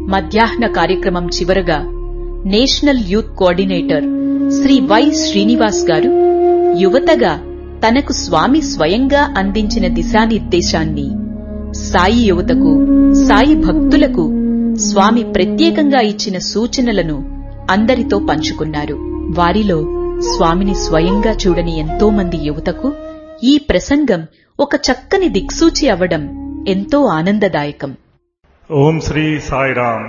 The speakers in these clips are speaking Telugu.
మధ్యాహ్న కార్యక్రమం చివరగా national youth coordinator Shri Y Srinivas garu యువతగా తనకు స్వామి స్వయంగా అందించిన దిశానిర్దేశాన్ని సాయి యువతకు సాయి భక్తులకు స్వామి ప్రత్యేకంగా ఇచ్చిన సూచనలను అందరితో పంచుకున్నారు వారిలో స్వామిని స్వయంగా చూడని ఎంతో మంది యువతకు ఈ ప్రసంగం ఒక చక్కని దిక్సూచి అవ్వడం ఎంతో ఆనందదాయకం ఓం శ్రీ సాయిరామ్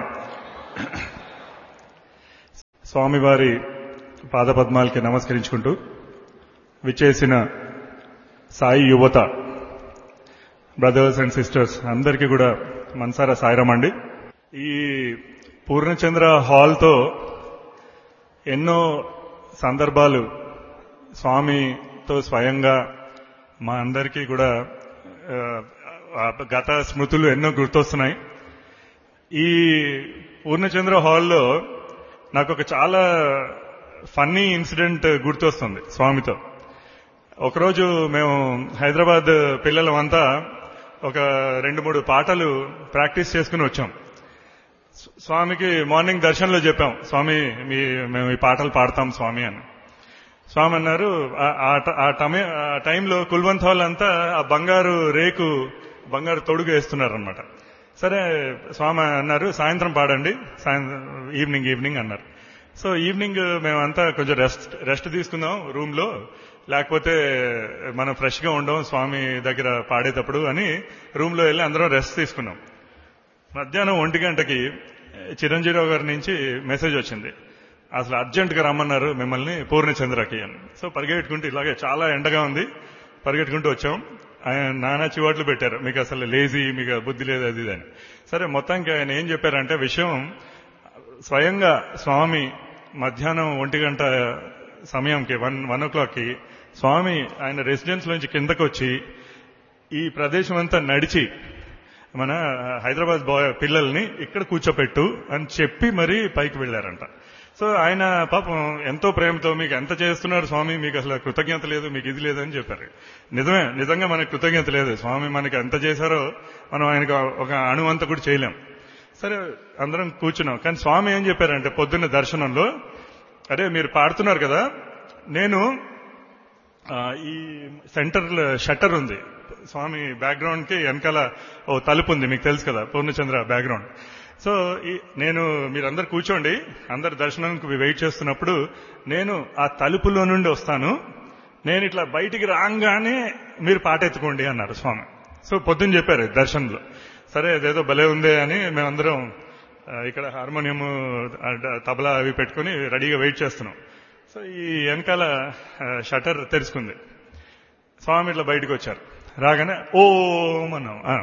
స్వామివారి పాదపద్మాలకి నమస్కరించుకుంటూ విచ్చేసిన సాయి యువత బ్రదర్స్ అండ్ సిస్టర్స్ అందరికీ కూడా మనసారా సాయిరామ్ అండి ఈ పూర్ణచంద్ర హాల్తో ఎన్నో సందర్భాలు స్వామితో స్వయంగా మా అందరికీ కూడా ఆ, గత స్మృతులు ఎన్నో గుర్తొస్తున్నాయి ఈ పూర్ణచంద్ర హాల్లో నాకు ఒక చాలా ఫన్నీ ఇన్సిడెంట్ గుర్తొస్తుంది స్వామితో ఒకరోజు మేము హైదరాబాద్ పిల్లలమంతా ఒక రెండు మూడు పాటలు ప్రాక్టీస్ చేసుకుని వచ్చాం స్వ- స్వామికి మార్నింగ్ దర్శనంలో చెప్పాం స్వామి మీ మేము ఈ పాటలు పాడతాం స్వామి అని స్వామి అన్నారు ఆ- ఆ ట- ఆ టమే- ఆ టైంలో కుల్వంత్ హాల్ అంతా ఆ బంగారు రేకు బంగారు తొడుగు వేస్తున్నారనమాట సరే స్వామి అన్నారు సాయంత్రం పాడండి సాయం- ఈవినింగ్ ఈవినింగ్ అన్నారు సో ఈవినింగ్ మేమంతా కొంచెం రెస్ట్ రెస్ట్ తీసుకుందాం రూమ్ లో లేకపోతే మనం ఫ్రెష్ గా ఉండం స్వామి దగ్గర పాడేటప్పుడు అని రూమ్ లో వెళ్ళి అందరం రెస్ట్ తీసుకున్నాం మధ్యాహ్నం ఒంటి గంటకి చిరంజీవి గారి నుంచి మెసేజ్ వచ్చింది అసలు అర్జెంట్ గా రమ్మన్నారు మిమ్మల్ని పూర్ణచంద్రకి అని సో పరిగెట్టుకుంటూ ఇలాగే చాలా ఎండగా ఉంది పరిగెట్టుకుంటూ వచ్చాం ఆయన నానా చివాట్లు పెట్టారు మీకు అసలు లేజీ మీకు బుద్ధి లేదు అది ఇది అని సరే మొత్తానికి ఆయన ఏం చెప్పారంటే విషయం స్వయంగా స్వామి మధ్యాహ్నం ఒంటి గంట సమయంకి వన్ వన్ ఓ క్లాక్కి స్వామి ఆయన రెసిడెన్స్ నుంచి కిందకు వచ్చి ఈ ప్రదేశం అంతా నడిచి మన హైదరాబాద్ బాయ్ పిల్లల్ని ఇక్కడ కూర్చోపెట్టు అని చెప్పి మరీ పైకి వెళ్లారంట సో ఆయన పాపం ఎంతో ప్రేమతో మీకు ఎంత చేస్తున్నారు స్వామి మీకు అసలు కృతజ్ఞత లేదు మీకు ఇది లేదని చెప్పారు నిజమే నిజంగా మనకి కృతజ్ఞత లేదు స్వామి మనకి ఎంత చేశారో మనం ఆయనకు ఒక అణువంత కూడా చేయలేం సరే అందరం కూర్చున్నాం కానీ స్వామి ఏం చెప్పారంటే పొద్దున్న దర్శనంలో అరే మీరు పాడుతున్నారు కదా నేను ఆ, ఈ సెంటర్ షట్టర్ ఉంది స్వామి బ్యాక్గ్రౌండ్ కి వెనకాల ఓ తలుపు ఉంది మీకు తెలుసు కదా పూర్ణచంద్ర బ్యాక్గ్రౌండ్ సో ఈ నేను మీరందరు కూర్చోండి అందరు దర్శనంకి వెయిట్ చేస్తున్నప్పుడు నేను ఆ తలుపులో నుండి వస్తాను నేను ఇట్లా బయటికి రాగానే మీరు పాట ఎత్తుకోండి అన్నారు స్వామి సో పొద్దున్న చెప్పారు దర్శనంలో సరే అదేదో భలే ఉందే అని మేమందరం ఆ, ఇక్కడ హార్మోనియం తబలా అవి పెట్టుకుని రెడీగా వెయిట్ చేస్తున్నాం సో ఈ వెనకాల షటర్ తెరుచుకుంది స్వామి ఇట్లా బయటకు వచ్చారు రాగానే ఓం అన్నాం ఆ.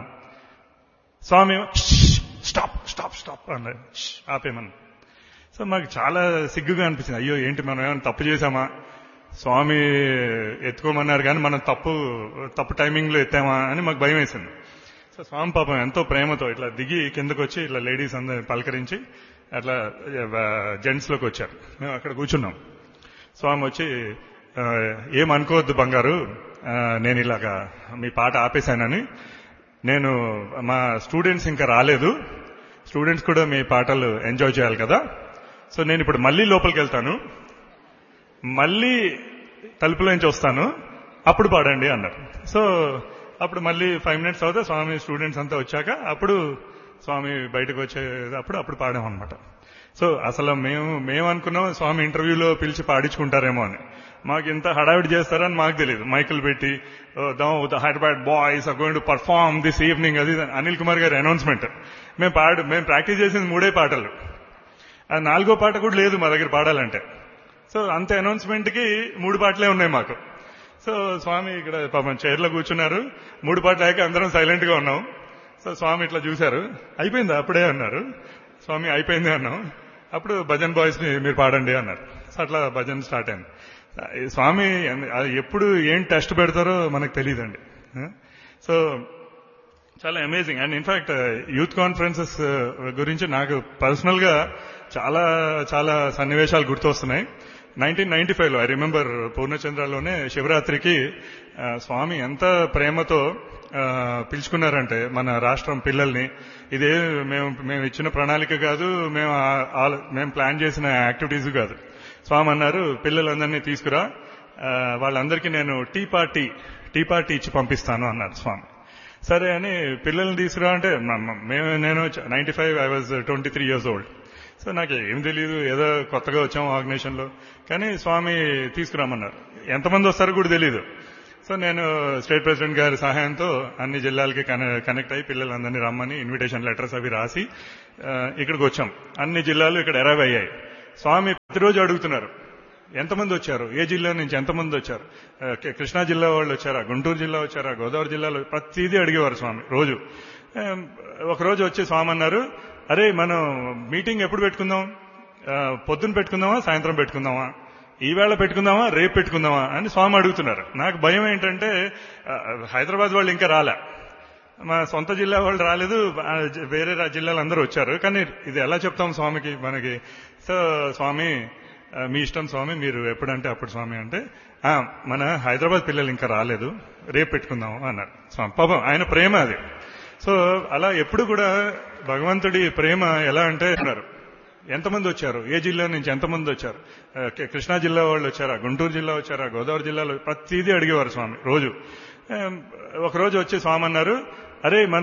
స్వామి ఏమో, "షష్, స్టాప్ స్టాప్ స్టాప్ అన్నారు "షష్, ఆపేమన్నా సో మాకు చాలా సిగ్గుగా అనిపించింది అయ్యో ఏంటి మనం ఏమైనా తప్పు చేశామా స్వామి ఎత్తుకోమన్నారు కానీ మనం తప్పు తప్పు టైమింగ్ లో ఎత్తామా అని మాకు భయం వేసింది సో స్వామి పాపం ఎంతో ప్రేమతో ఇట్లా దిగి కిందకు వచ్చి ఇట్లా లేడీస్ అందరిని పలకరించి అట్లా జెంట్స్ లోకి వచ్చారు మేము అక్కడ కూర్చున్నాం స్వామి వచ్చి "ఆ, ఏం అనుకోవద్దు బంగారు ఆ, నేను ఇలాగా మీ పాట ఆపేశానని నేను మా స్టూడెంట్స్ ఇంకా రాలేదు స్టూడెంట్స్ కూడా మీ పాటలు ఎంజాయ్ చేయాలి కదా సో నేను ఇప్పుడు మళ్ళీ లోపలికి వెళ్తాను మళ్ళీ తలుపులో నుంచి వస్తాను అప్పుడు పాడండి అన్నారు సో అప్పుడు మళ్ళీ ఫైవ్ మినిట్స్ అవుతే స్వామి స్టూడెంట్స్ అంతా వచ్చాక అప్పుడు స్వామి బయటకు వచ్చే అప్పుడు అప్పుడు పాడాం అనమాట సో అసలు మేము మేము అనుకున్నాం స్వామి ఇంటర్వ్యూలో పిలిచి పాడించుకుంటారేమో అని మాకు ఇంత హడావిడి చేస్తారని మాకు తెలియదు మైకులు పెట్టి the Hyderabad boys are going to perform this evening అది ఇది అని అనిల్ కుమార్ గారి అనౌన్స్మెంట్ మేము పాడు మేము ప్రాక్టీస్ చేసింది మూడే పాటలు ఆ నాలుగో పాట కూడా లేదు మా దగ్గర పాడాలంటే సో అంత అనౌన్స్మెంట్ కి మూడు పాటలే ఉన్నాయి మాకు సో స్వామి ఇక్కడ పాపం చైర్లో కూర్చున్నారు మూడు పాటలు అయ్యాక అందరం సైలెంట్ గా ఉన్నాం సో స్వామి ఇట్లా చూశారు అయిపోయిందా అప్పుడే అన్నారు స్వామి అయిపోయింది అన్నాం అప్పుడు భజన్ బాయ్స్ ని మీరు పాడండి అన్నారు సో అట్లా భజన్ స్టార్ట్ అయింది ఈ స్వామి అది ఎప్పుడు ఏం టెస్ట్ పెడతారో మనకు తెలియదండి సో చాలా amazing and in fact youth conferences గురించి నాకు పర్సనల్ గా చాలా చాలా సన్నివేశాలు గుర్తొస్తున్నాయి నైన్టీన్ నైన్టీ ఫైవ్ లో ఐ రిమెంబర్ పూర్ణచంద్రలోనే శివరాత్రికి ఆ, స్వామి ఎంత ప్రేమతో ఆ, పిలుచుకున్నారంటే మన రాష్ట్రం పిల్లల్ని ఇదే మేము మేము ఇచ్చిన ప్రణాళిక కాదు మేము ఆ- ఆ- మేము ప్లాన్ చేసిన యాక్టివిటీస్ కాదు స్వామి అన్నారు పిల్లలందరినీ తీసుకురా ఆ, వాళ్ళందరికీ నేను టీ పార్టీ టీ పార్టీ ఇచ్చి పంపిస్తాను అన్నారు స్వామి సరే అని పిల్లల్ని తీసుకురా అంటే మ- మ- మేము నేను ninety five I was twenty three years old so నాకు ఏం తెలియదు ఏదో కొత్తగా వచ్చాం ఆర్గనైజేషన్ లో కానీ స్వామి తీసుకురామన్నారు ఎంతమంది వస్తారో కూడా తెలియదు సో నేను స్టేట్ ప్రెసిడెంట్ గారి సహాయంతో అన్ని జిల్లాలకి కనె- కనెక్ట్ అయ్యి పిల్లలందరినీ రమ్మని ఇన్విటేషన్ లెటర్స్ అవి రాసి ఆ, ఇక్కడికి వచ్చాం అన్ని జిల్లాలు ఇక్కడ అరైవ్ అయ్యాయి స్వామి ప్రతిరోజు అడుగుతున్నారు ఎంతమంది వచ్చారు ఏ జిల్లా నుంచి ఎంతమంది వచ్చారు ఆ, క- కృష్ణా జిల్లా వాళ్ళు వచ్చారా గుంటూరు జిల్లా వచ్చారా గోదావరి జిల్లాలో ప్రతిదీ అడిగేవారు స్వామి రోజు ఆ, ఒక రోజు వచ్చి స్వామి అన్నారు అరే మనం మీటింగ్ ఎప్పుడు పెట్టుకుందాం ఆ, పొద్దున పెట్టుకుందామా సాయంత్రం పెట్టుకుందామా ఈవేళ పెట్టుకుందామా రేపు పెట్టుకుందామా అని స్వామి అడుగుతున్నారు నాకు భయం ఏంటంటే ఆ, హైదరాబాద్ వాళ్ళు ఇంకా రాలే మా సొంత జిల్లా వాళ్ళు రాలేదు ఆ, జ- వేరే రా- జిల్లాలు అందరూ వచ్చారు కానీ ఇది ఎలా చెప్తాం స్వామికి మనకి సో స్వామి ఆ, మీ ఇష్టం స్వామి మీరు ఎప్పుడంటే అప్పుడు స్వామి అంటే "ఆ, మన హైదరాబాద్ పిల్లలు ఇంకా రాలేదు రేపు పెట్టుకుందాం అన్నారు స్వామి పాపం ఆయన ప్రేమ అది సో అలా ఎప్పుడు కూడా భగవంతుడి ప్రేమ ఎలా అంటే అన్నారు ఎంతమంది వచ్చారు ఏ జిల్లా నుంచి ఎంతమంది వచ్చారు ఆ, క- కృష్ణా జిల్లా వాళ్ళు వచ్చారా గుంటూరు జిల్లా వచ్చారా గోదావరి జిల్లాలో ప్రతిదీ అడిగేవారు స్వామి రోజు ఆ, ఒక రోజు వచ్చి స్వామి అన్నారు అరే మన